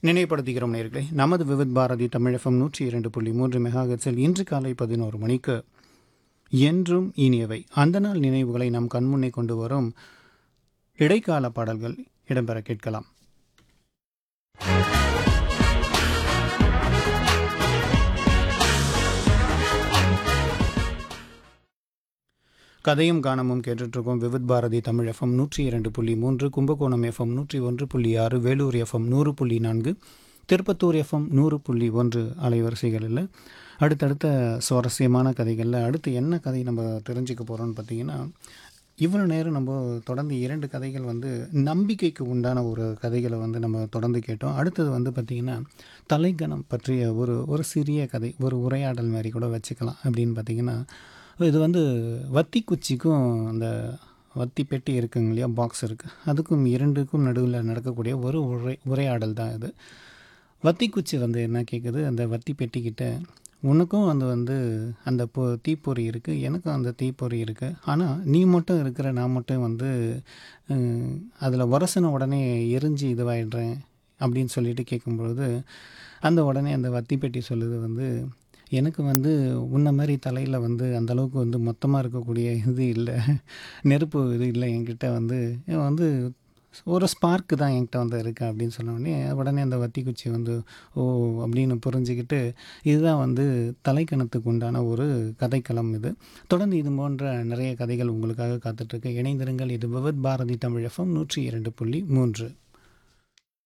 நினைவுபடுத்துகிறோம் நேர்களே நமது விவித் பாரதி தமிழகம் நூற்றி இரண்டு புள்ளி மூன்று மெகாஹெட்ஸில் இன்று காலை பதினோரு மணிக்கு என்றும் இனியவை அந்த நாள் நினைவுகளை நம் கண்முன்னே கொண்டு வரும் இடைக்கால பாடல்கள் இடம்பெற கேட்கலாம் கதையும் காணமும் கேட்டுட்ருக்கோம் விவித் பாரதி தமிழ் எஃப்எம் நூற்றி இரண்டு புள்ளி மூன்று கும்பகோணம் எஃப்எம் நூற்றி ஒன்று புள்ளி ஆறு வேலூர் எஃப்எம் நூறு புள்ளி நான்கு திருப்பத்தூர் எஃப்எம் நூறு புள்ளி ஒன்று அலைவரிசைகளில் அடுத்தடுத்த சுவாரஸ்யமான கதைகளில் அடுத்து என்ன கதை நம்ம தெரிஞ்சுக்க போகிறோம்னு பார்த்தீங்கன்னா இவ்வளோ நேரம் நம்ம தொடர்ந்து இரண்டு கதைகள் வந்து நம்பிக்கைக்கு உண்டான ஒரு கதைகளை வந்து நம்ம தொடர்ந்து கேட்டோம் அடுத்தது வந்து பார்த்திங்கன்னா தலைக்கணம் பற்றிய ஒரு ஒரு சிறிய கதை ஒரு உரையாடல் மாதிரி கூட வச்சுக்கலாம் அப்படின்னு பார்த்திங்கன்னா இது வந்து வத்தி குச்சிக்கும் அந்த வத்தி பெட்டி இருக்குங்க இல்லையா பாக்ஸ் இருக்குது அதுக்கும் இரண்டுக்கும் நடுவில் நடக்கக்கூடிய ஒரு உரை உரையாடல் தான் இது வத்தி குச்சி வந்து என்ன கேட்குது அந்த வத்தி பெட்டிக்கிட்ட உனக்கும் அந்த வந்து அந்த பொ தீப்பொறி இருக்குது எனக்கும் அந்த தீப்பொறி இருக்குது ஆனால் நீ மட்டும் இருக்கிற நான் மட்டும் வந்து அதில் உரசின உடனே எரிஞ்சு இதுவாகிடுறேன் அப்படின்னு சொல்லிட்டு கேட்கும்பொழுது அந்த உடனே அந்த வத்தி பெட்டி சொல்லுது வந்து எனக்கு வந்து உன்ன மாதிரி தலையில் வந்து அந்தளவுக்கு வந்து மொத்தமாக இருக்கக்கூடிய இது இல்லை நெருப்பு இது இல்லை என்கிட்ட வந்து வந்து ஒரு ஸ்பார்க்கு தான் என்கிட்ட வந்து இருக்கு அப்படின்னு சொன்ன உடனே உடனே அந்த வத்தி குச்சி வந்து ஓ அப்படின்னு புரிஞ்சுக்கிட்டு இதுதான் வந்து தலைக்கணத்துக்கு உண்டான ஒரு கதைக்களம் இது தொடர்ந்து இது போன்ற நிறைய கதைகள் உங்களுக்காக காத்துட்ருக்கு இணைந்திருங்கள் இது விவத் பாரதி தமிழ் எஃப்எம் நூற்றி இரண்டு புள்ளி மூன்று